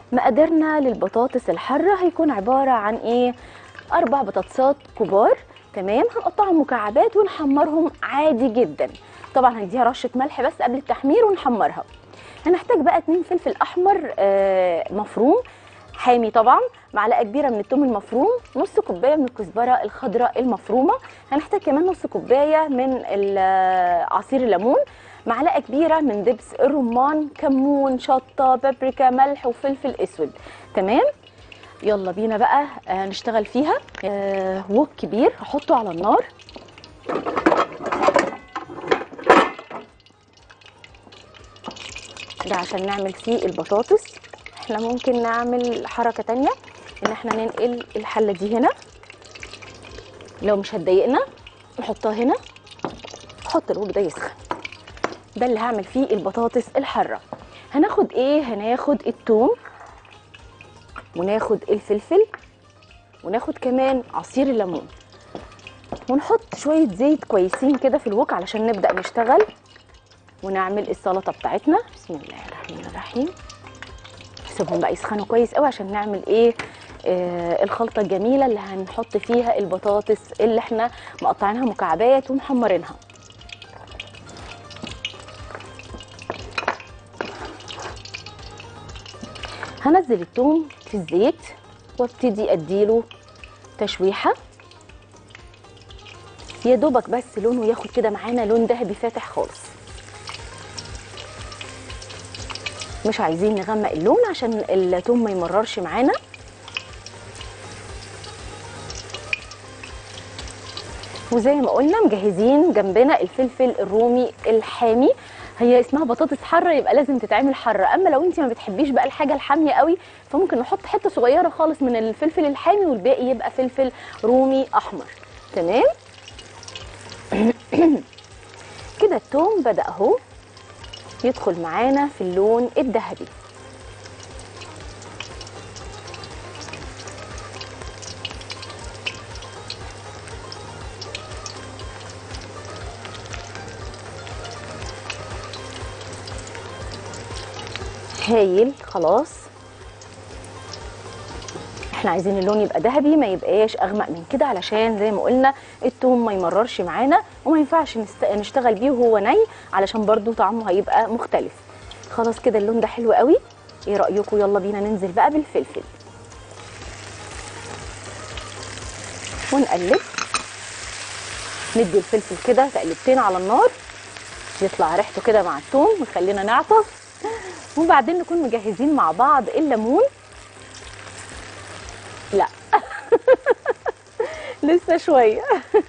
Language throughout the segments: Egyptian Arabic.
مقاديرنا للبطاطس الحاره هيكون عباره عن ايه اربع بطاطسات كبار تمام هنقطعهم مكعبات ونحمرهم عادي جدا طبعا هنديها رشه ملح بس قبل التحمير ونحمرها هنحتاج بقى اتنين فلفل احمر آه، مفروم حامي طبعا معلقه كبيره من الثوم المفروم نص كوبايه من الكزبره الخضراء المفرومه هنحتاج كمان نص كوبايه من ال- عصير الليمون معلقه كبيره من دبس الرمان كمون شطه بابريكا ملح وفلفل اسود تمام يلا بينا بقى آه، نشتغل فيها آه، وok كبير هحطه على النار ده عشان نعمل فيه البطاطس احنا ممكن نعمل حركة تانية ان احنا ننقل الحلة دي هنا لو مش هتضايقنا نحطها هنا نحط الوك ده يسخن ده اللي هعمل فيه البطاطس الحرة هناخد ايه هناخد التوم وناخد الفلفل وناخد كمان عصير الليمون ونحط شوية زيت كويسين كده في الوك علشان نبدأ نشتغل ونعمل السلطة بتاعتنا بسم الله الرحمن الرحيم نسيبهم بقى يسخنوا كويس قوي عشان نعمل ايه آه الخلطة الجميلة اللي هنحط فيها البطاطس اللي احنا مقطعينها مكعبات ومحمرينها هنزل الثوم في الزيت وابتدي اديله تشويحه يا دوبك بس لونه ياخد كده معانا لون ذهبي فاتح خالص مش عايزين نغمق اللون عشان التوم ما يمررش معانا وزي ما قلنا مجهزين جنبنا الفلفل الرومي الحامي هي اسمها بطاطس حاره يبقى لازم تتعمل حاره اما لو انت ما بتحبيش بقى الحاجه الحاميه قوي فممكن نحط حته صغيره خالص من الفلفل الحامي والباقي يبقى فلفل رومي احمر تمام كده التوم بدا اهو يدخل معانا في اللون الذهبي هايل خلاص احنا عايزين اللون يبقى ذهبي ما يبقاش اغمق من كده علشان زي ما قلنا التوم ما يمررش معانا وما ينفعش نست... نشتغل بيه وهو ني علشان برضو طعمه هيبقى مختلف خلاص كده اللون ده حلو قوي ايه رايكم يلا بينا ننزل بقى بالفلفل ونقلب ندي الفلفل كده تقلبتين على النار يطلع ريحته كده مع الثوم ويخلينا نعطس وبعدين نكون مجهزين مع بعض الليمون لا لسه شويه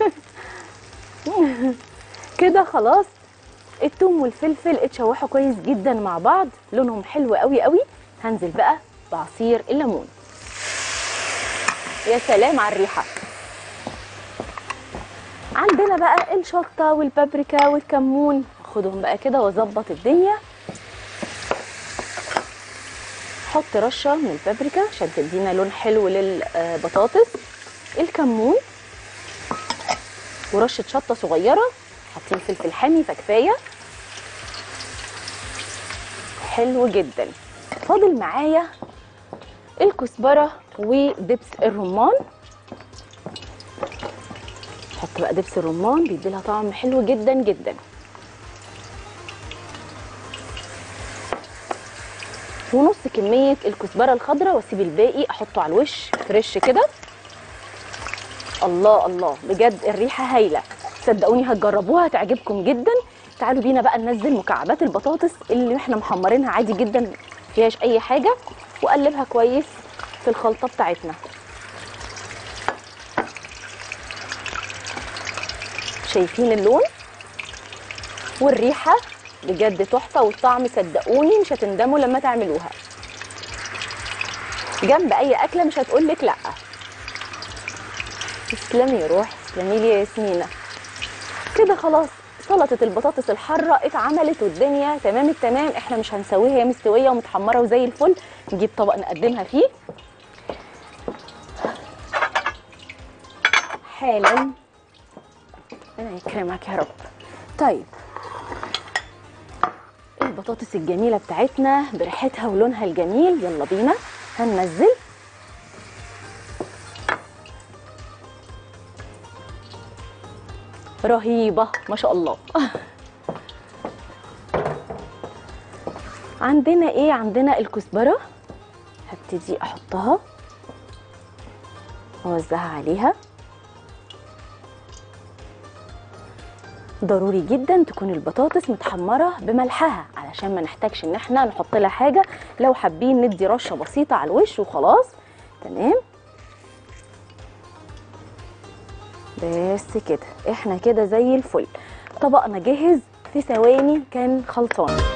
كده خلاص الثوم والفلفل اتشوحوا كويس جدا مع بعض لونهم حلو قوي قوي هنزل بقى بعصير الليمون يا سلام على الريحه عندنا بقى الشطه والبابريكا والكمون اخدهم بقى كده واظبط الدنيا حط رشه من البابريكا عشان تدينا لون حلو للبطاطس الكمون ورشه شطه صغيره حاطين فلفل حامي فكفايه حلو جدا فاضل معايا الكزبره ودبس الرمان حط بقى دبس الرمان بيدي لها طعم حلو جدا جدا ونص كميه الكزبره الخضراء واسيب الباقي احطه على الوش فريش كده الله الله بجد الريحه هايله صدقوني هتجربوها هتعجبكم جدا تعالوا بينا بقى ننزل مكعبات البطاطس اللي احنا محمرينها عادي جدا فيهاش اي حاجه واقلبها كويس في الخلطه بتاعتنا شايفين اللون والريحه بجد تحفه والطعم صدقوني مش هتندموا لما تعملوها جنب اي اكله مش هتقولك لا تسلمي يا روح تسلمي لي يا ياسمينه كده خلاص سلطه البطاطس الحاره اتعملت والدنيا تمام التمام احنا مش هنسويها هي مستويه ومتحمره وزي الفل نجيب طبق نقدمها فيه حالا ربنا يكرمك يا رب طيب البطاطس الجميله بتاعتنا بريحتها ولونها الجميل يلا بينا هننزل رهيبه ما شاء الله عندنا ايه عندنا الكزبره هبتدي احطها اوزعها عليها ضروري جدا تكون البطاطس متحمره بملحها علشان ما نحتاجش ان احنا نحط لها حاجه لو حابين ندي رشه بسيطه على الوش وخلاص تمام بس كده احنا كده زي الفل طبقنا جهز في ثواني كان خلصان